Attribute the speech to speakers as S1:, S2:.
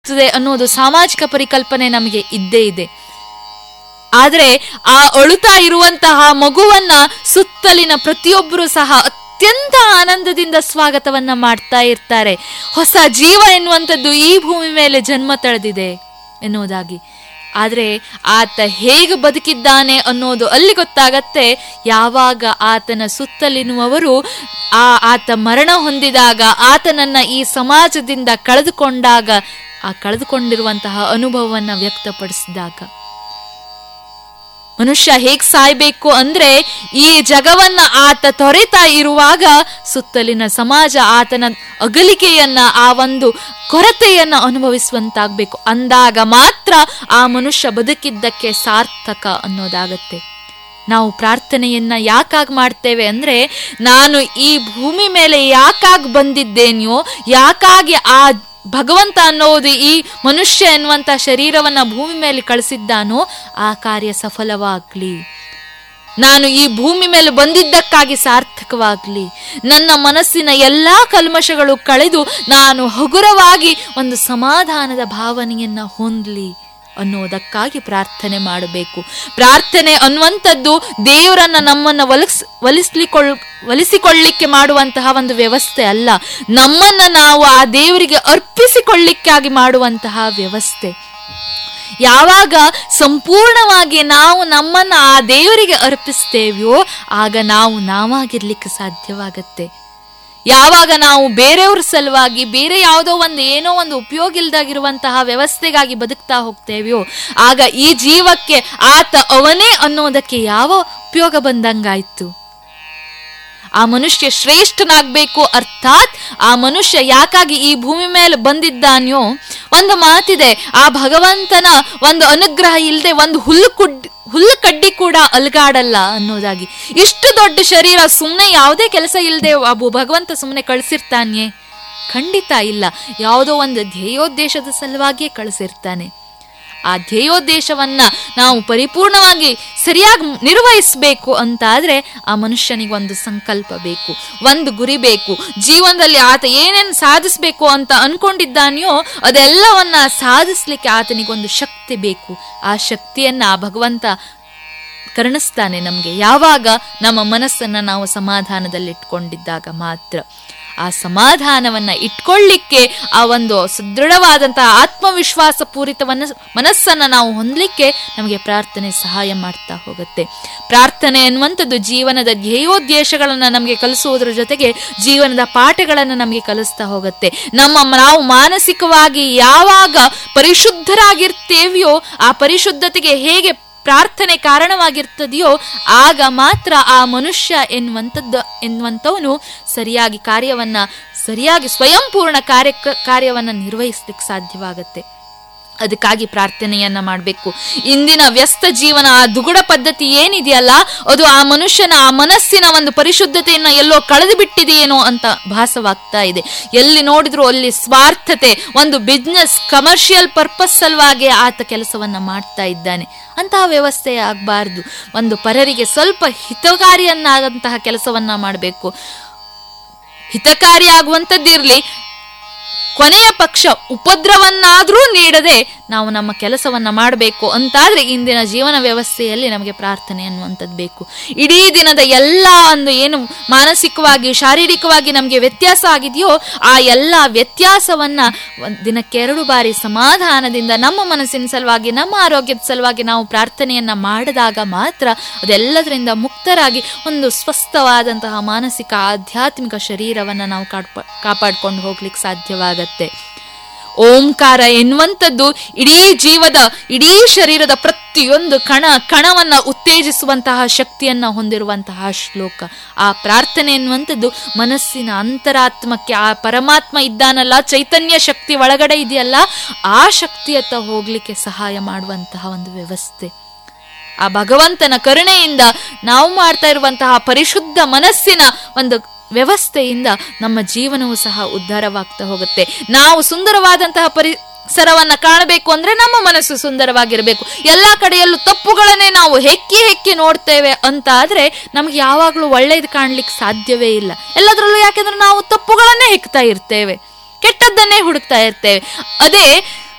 S1: ಆಗುತ್ತದೆ ಅನ್ನೋದು ಸಾಮಾಜಿಕ ಪರಿಕಲ್ಪನೆ ನಮಗೆ ಇದ್ದೇ ಇದೆ ಆದರೆ ಆ ಅಳುತ್ತಾ ಇರುವಂತಹ ಮಗುವನ್ನ ಸುತ್ತಲಿನ ಪ್ರತಿಯೊಬ್ಬರು ಸಹ ಅತ್ಯಂತ ಆನಂದದಿಂದ ಸ್ವಾಗತವನ್ನ ಮಾಡ್ತಾ ಇರ್ತಾರೆ ಹೊಸ ಜೀವ ಎನ್ನುವಂಥದ್ದು ಈ ಭೂಮಿ ಮೇಲೆ ಜನ್ಮ ತಳೆದಿದೆ ಎನ್ನುವುದಾಗಿ ಆದರೆ ಆತ ಹೇಗೆ ಬದುಕಿದ್ದಾನೆ ಅನ್ನೋದು ಅಲ್ಲಿ ಗೊತ್ತಾಗತ್ತೆ ಯಾವಾಗ ಆತನ ಸುತ್ತಲಿನುವವರು ಆ ಆತ ಮರಣ ಹೊಂದಿದಾಗ ಆತನನ್ನ ಈ ಸಮಾಜದಿಂದ ಕಳೆದುಕೊಂಡಾಗ ಆ ಕಳೆದುಕೊಂಡಿರುವಂತಹ ಅನುಭವವನ್ನ ವ್ಯಕ್ತಪಡಿಸಿದಾಗ ಮನುಷ್ಯ ಹೇಗ್ ಸಾಯ್ಬೇಕು ಅಂದ್ರೆ ಈ ಜಗವನ್ನ ಆತ ತೊರೆತಾ ಇರುವಾಗ ಸುತ್ತಲಿನ ಸಮಾಜ ಆತನ ಅಗಲಿಕೆಯನ್ನ ಆ ಒಂದು ಕೊರತೆಯನ್ನ ಅನುಭವಿಸುವಂತಾಗ್ಬೇಕು ಅಂದಾಗ ಮಾತ್ರ ಆ ಮನುಷ್ಯ ಬದುಕಿದ್ದಕ್ಕೆ ಸಾರ್ಥಕ ಅನ್ನೋದಾಗತ್ತೆ ನಾವು ಪ್ರಾರ್ಥನೆಯನ್ನ ಯಾಕಾಗಿ ಮಾಡ್ತೇವೆ ಅಂದ್ರೆ ನಾನು ಈ ಭೂಮಿ ಮೇಲೆ ಯಾಕಾಗಿ ಬಂದಿದ್ದೇನೆಯೋ ಯಾಕಾಗಿ ಆ ಭಗವಂತ ಅನ್ನೋದು ಈ ಮನುಷ್ಯ ಎನ್ನುವಂತ ಶರೀರವನ್ನ ಭೂಮಿ ಮೇಲೆ ಕಳಿಸಿದ್ದಾನೋ ಆ ಕಾರ್ಯ ಸಫಲವಾಗ್ಲಿ ನಾನು ಈ ಭೂಮಿ ಮೇಲೆ ಬಂದಿದ್ದಕ್ಕಾಗಿ ಸಾರ್ಥಕವಾಗ್ಲಿ ನನ್ನ ಮನಸ್ಸಿನ ಎಲ್ಲಾ ಕಲ್ಮಶಗಳು ಕಳೆದು ನಾನು ಹಗುರವಾಗಿ ಒಂದು ಸಮಾಧಾನದ ಭಾವನೆಯನ್ನ ಹೊಂದ್ಲಿ ಅನ್ನೋದಕ್ಕಾಗಿ ಪ್ರಾರ್ಥನೆ ಮಾಡಬೇಕು ಪ್ರಾರ್ಥನೆ ಅನ್ನುವಂಥದ್ದು ದೇವರನ್ನ ನಮ್ಮನ್ನ ಒಲಿಸ್ ಒಲಿಸ್ಲಿಕೊಳ್ಳ ಒಲಿಸಿಕೊಳ್ಳಿಕ್ಕೆ ಮಾಡುವಂತಹ ಒಂದು ವ್ಯವಸ್ಥೆ ಅಲ್ಲ ನಮ್ಮನ್ನ ನಾವು ಆ ದೇವರಿಗೆ ಅರ್ಪಿಸಿಕೊಳ್ಳಿಕ್ಕಾಗಿ ಮಾಡುವಂತಹ ವ್ಯವಸ್ಥೆ ಯಾವಾಗ ಸಂಪೂರ್ಣವಾಗಿ ನಾವು ನಮ್ಮನ್ನ ಆ ದೇವರಿಗೆ ಅರ್ಪಿಸ್ತೇವೆಯೋ ಆಗ ನಾವು ನಾವಾಗಿರ್ಲಿಕ್ಕೆ ಸಾಧ್ಯವಾಗತ್ತೆ ಯಾವಾಗ ನಾವು ಬೇರೆಯವ್ರ ಸಲುವಾಗಿ ಬೇರೆ ಯಾವುದೋ ಒಂದು ಏನೋ ಒಂದು ಉಪಯೋಗ ಇಲ್ದಾಗಿರುವಂತಹ ವ್ಯವಸ್ಥೆಗಾಗಿ ಬದುಕ್ತಾ ಹೋಗ್ತೇವೆಯೋ ಆಗ ಈ ಜೀವಕ್ಕೆ ಆತ ಅವನೇ ಅನ್ನೋದಕ್ಕೆ ಯಾವ ಉಪಯೋಗ ಬಂದಂಗಾಯ್ತು ಆ ಮನುಷ್ಯ ಶ್ರೇಷ್ಠನಾಗ್ಬೇಕು ಅರ್ಥಾತ್ ಆ ಮನುಷ್ಯ ಯಾಕಾಗಿ ಈ ಭೂಮಿ ಮೇಲೆ ಬಂದಿದ್ದಾನೆಯೋ ಒಂದು ಮಾತಿದೆ ಆ ಭಗವಂತನ ಒಂದು ಅನುಗ್ರಹ ಇಲ್ಲದೆ ಒಂದು ಹುಲ್ಲು ಕುಡ್ ಹುಲ್ಲು ಕಡ್ಡಿ ಕೂಡ ಅಲ್ಗಾಡಲ್ಲ ಅನ್ನೋದಾಗಿ ಇಷ್ಟು ದೊಡ್ಡ ಶರೀರ ಸುಮ್ಮನೆ ಯಾವುದೇ ಕೆಲಸ ಇಲ್ಲದೆ ಅಬು ಭಗವಂತ ಸುಮ್ಮನೆ ಕಳಿಸಿರ್ತಾನೆ ಖಂಡಿತ ಇಲ್ಲ ಯಾವುದೋ ಒಂದು ಧ್ಯೇಯೋದ್ದೇಶದ ಸಲುವಾಗಿಯೇ ಕಳಿಸಿರ್ತಾನೆ ಆ ಧ್ಯೇಯೋದ್ದೇಶವನ್ನ ನಾವು ಪರಿಪೂರ್ಣವಾಗಿ ಸರಿಯಾಗಿ ನಿರ್ವಹಿಸಬೇಕು ಅಂತ ಆದ್ರೆ ಆ ಮನುಷ್ಯನಿಗೆ ಒಂದು ಸಂಕಲ್ಪ ಬೇಕು ಒಂದು ಗುರಿ ಬೇಕು ಜೀವನದಲ್ಲಿ ಆತ ಏನೇನು ಸಾಧಿಸ್ಬೇಕು ಅಂತ ಅನ್ಕೊಂಡಿದ್ದಾನೆಯೋ ಅದೆಲ್ಲವನ್ನ ಸಾಧಿಸ್ಲಿಕ್ಕೆ ಆತನಿಗೊಂದು ಶಕ್ತಿ ಬೇಕು ಆ ಶಕ್ತಿಯನ್ನ ಆ ಭಗವಂತ ಕರುಣಿಸ್ತಾನೆ ನಮಗೆ ಯಾವಾಗ ನಮ್ಮ ಮನಸ್ಸನ್ನ ನಾವು ಸಮಾಧಾನದಲ್ಲಿಟ್ಕೊಂಡಿದ್ದಾಗ ಮಾತ್ರ ಆ ಸಮಾಧಾನವನ್ನ ಇಟ್ಕೊಳ್ಳಿಕ್ಕೆ ಆ ಒಂದು ಸುದೃಢವಾದಂತಹ ಆತ್ಮವಿಶ್ವಾಸ ಪೂರಿತ ಮನಸ್ ಮನಸ್ಸನ್ನ ನಾವು ಹೊಂದಲಿಕ್ಕೆ ನಮಗೆ ಪ್ರಾರ್ಥನೆ ಸಹಾಯ ಮಾಡ್ತಾ ಹೋಗುತ್ತೆ ಪ್ರಾರ್ಥನೆ ಅನ್ನುವಂಥದ್ದು ಜೀವನದ ಧ್ಯೇಯೋದ್ದೇಶಗಳನ್ನ ನಮಗೆ ಕಲಿಸುವುದರ ಜೊತೆಗೆ ಜೀವನದ ಪಾಠಗಳನ್ನು ನಮಗೆ ಕಲಿಸ್ತಾ ಹೋಗುತ್ತೆ ನಮ್ಮ ನಾವು ಮಾನಸಿಕವಾಗಿ ಯಾವಾಗ ಪರಿಶುದ್ಧರಾಗಿರ್ತೇವೆಯೋ ಆ ಪರಿಶುದ್ಧತೆಗೆ ಹೇಗೆ ಪ್ರಾರ್ಥನೆ ಕಾರಣವಾಗಿರ್ತದೆಯೋ ಆಗ ಮಾತ್ರ ಆ ಮನುಷ್ಯ ಎನ್ನುವಂಥದ್ದು ಎನ್ನುವಂಥವನು ಸರಿಯಾಗಿ ಕಾರ್ಯವನ್ನ ಸರಿಯಾಗಿ ಸ್ವಯಂಪೂರ್ಣ ಕಾರ್ಯ ಕಾರ್ಯವನ್ನ ನಿರ್ವಹಿಸ್ಲಿಕ್ಕೆ ಸಾಧ್ಯವಾಗತ್ತೆ ಅದಕ್ಕಾಗಿ ಪ್ರಾರ್ಥನೆಯನ್ನ ಮಾಡಬೇಕು ಇಂದಿನ ವ್ಯಸ್ತ ಜೀವನ ಆ ದುಗುಡ ಪದ್ಧತಿ ಏನಿದೆಯಲ್ಲ ಅದು ಆ ಮನುಷ್ಯನ ಆ ಮನಸ್ಸಿನ ಒಂದು ಪರಿಶುದ್ಧತೆಯನ್ನ ಎಲ್ಲೋ ಕಳೆದು ಬಿಟ್ಟಿದೆಯೇನೋ ಅಂತ ಭಾಸವಾಗ್ತಾ ಇದೆ ಎಲ್ಲಿ ನೋಡಿದ್ರು ಅಲ್ಲಿ ಸ್ವಾರ್ಥತೆ ಒಂದು ಬಿಸ್ನೆಸ್ ಕಮರ್ಷಿಯಲ್ ಪರ್ಪಸ್ ಸಲುವಾಗಿ ಆತ ಕೆಲಸವನ್ನ ಮಾಡ್ತಾ ಇದ್ದಾನೆ ಅಂತಹ ವ್ಯವಸ್ಥೆ ಆಗಬಾರ್ದು ಒಂದು ಪರರಿಗೆ ಸ್ವಲ್ಪ ಹಿತಕಾರಿಯನ್ನಾದಂತಹ ಕೆಲಸವನ್ನ ಮಾಡಬೇಕು ಹಿತಕಾರಿ ಆಗುವಂಥದ್ದಿರಲಿ ಕೊನೆಯ ಪಕ್ಷ ಉಪದ್ರವನ್ನಾದರೂ ನೀಡದೆ ನಾವು ನಮ್ಮ ಕೆಲಸವನ್ನ ಮಾಡಬೇಕು ಅಂತಾದ್ರೆ ಇಂದಿನ ಜೀವನ ವ್ಯವಸ್ಥೆಯಲ್ಲಿ ನಮಗೆ ಪ್ರಾರ್ಥನೆ ಅನ್ನುವಂಥದ್ದು ಬೇಕು ಇಡೀ ದಿನದ ಎಲ್ಲ ಒಂದು ಏನು ಮಾನಸಿಕವಾಗಿ ಶಾರೀರಿಕವಾಗಿ ನಮಗೆ ವ್ಯತ್ಯಾಸ ಆಗಿದೆಯೋ ಆ ಎಲ್ಲ ವ್ಯತ್ಯಾಸವನ್ನ ಒಂದ್ ದಿನಕ್ಕೆ ಎರಡು ಬಾರಿ ಸಮಾಧಾನದಿಂದ ನಮ್ಮ ಮನಸ್ಸಿನ ಸಲುವಾಗಿ ನಮ್ಮ ಆರೋಗ್ಯದ ಸಲುವಾಗಿ ನಾವು ಪ್ರಾರ್ಥನೆಯನ್ನ ಮಾಡಿದಾಗ ಮಾತ್ರ ಅದೆಲ್ಲದರಿಂದ ಮುಕ್ತರಾಗಿ ಒಂದು ಸ್ವಸ್ಥವಾದಂತಹ ಮಾನಸಿಕ ಆಧ್ಯಾತ್ಮಿಕ ಶರೀರವನ್ನ ನಾವು ಕಾಡ್ಪ ಕಾಪಾಡ್ಕೊಂಡು ಹೋಗ್ಲಿಕ್ಕೆ ಸಾಧ್ಯವಾಗತ್ತೆ ಓಂಕಾರ ಎನ್ನುವಂಥದ್ದು ಇಡೀ ಜೀವದ ಇಡೀ ಶರೀರದ ಪ್ರತಿಯೊಂದು ಕಣ ಕಣವನ್ನ ಉತ್ತೇಜಿಸುವಂತಹ ಶಕ್ತಿಯನ್ನ ಹೊಂದಿರುವಂತಹ ಶ್ಲೋಕ ಆ ಪ್ರಾರ್ಥನೆ ಎನ್ನುವಂಥದ್ದು ಮನಸ್ಸಿನ ಅಂತರಾತ್ಮಕ್ಕೆ ಆ ಪರಮಾತ್ಮ ಇದ್ದಾನಲ್ಲ ಚೈತನ್ಯ ಶಕ್ತಿ ಒಳಗಡೆ ಇದೆಯಲ್ಲ ಆ ಶಕ್ತಿಯತ್ತ ಹೋಗ್ಲಿಕ್ಕೆ ಸಹಾಯ ಮಾಡುವಂತಹ ಒಂದು ವ್ಯವಸ್ಥೆ ಆ ಭಗವಂತನ ಕರುಣೆಯಿಂದ ನಾವು ಮಾಡ್ತಾ ಇರುವಂತಹ ಪರಿಶುದ್ಧ ಮನಸ್ಸಿನ ಒಂದು ವ್ಯವಸ್ಥೆಯಿಂದ ನಮ್ಮ ಜೀವನವು ಸಹ ಉದ್ಧಾರವಾಗ್ತಾ ಹೋಗುತ್ತೆ ನಾವು ಸುಂದರವಾದಂತಹ ಪರಿಸರವನ್ನ ಕಾಣಬೇಕು ಅಂದ್ರೆ ನಮ್ಮ ಮನಸ್ಸು ಸುಂದರವಾಗಿರಬೇಕು ಎಲ್ಲಾ ಕಡೆಯಲ್ಲೂ ತಪ್ಪುಗಳನ್ನೇ ನಾವು ಹೆಕ್ಕಿ ಹೆಕ್ಕಿ ನೋಡ್ತೇವೆ ಅಂತ ಆದ್ರೆ ನಮ್ಗೆ ಯಾವಾಗ್ಲೂ ಒಳ್ಳೇದು ಕಾಣ್ಲಿಕ್ಕೆ ಸಾಧ್ಯವೇ ಇಲ್ಲ ಎಲ್ಲದರಲ್ಲೂ ಯಾಕೆಂದ್ರೆ ನಾವು ತಪ್ಪುಗಳನ್ನೇ ಹೆಕ್ತಾ ಇರ್ತೇವೆ ಕೆಟ್ಟದ್ದನ್ನೇ ಹುಡುಕ್ತಾ ಇರ್ತೇವೆ ಅದೇ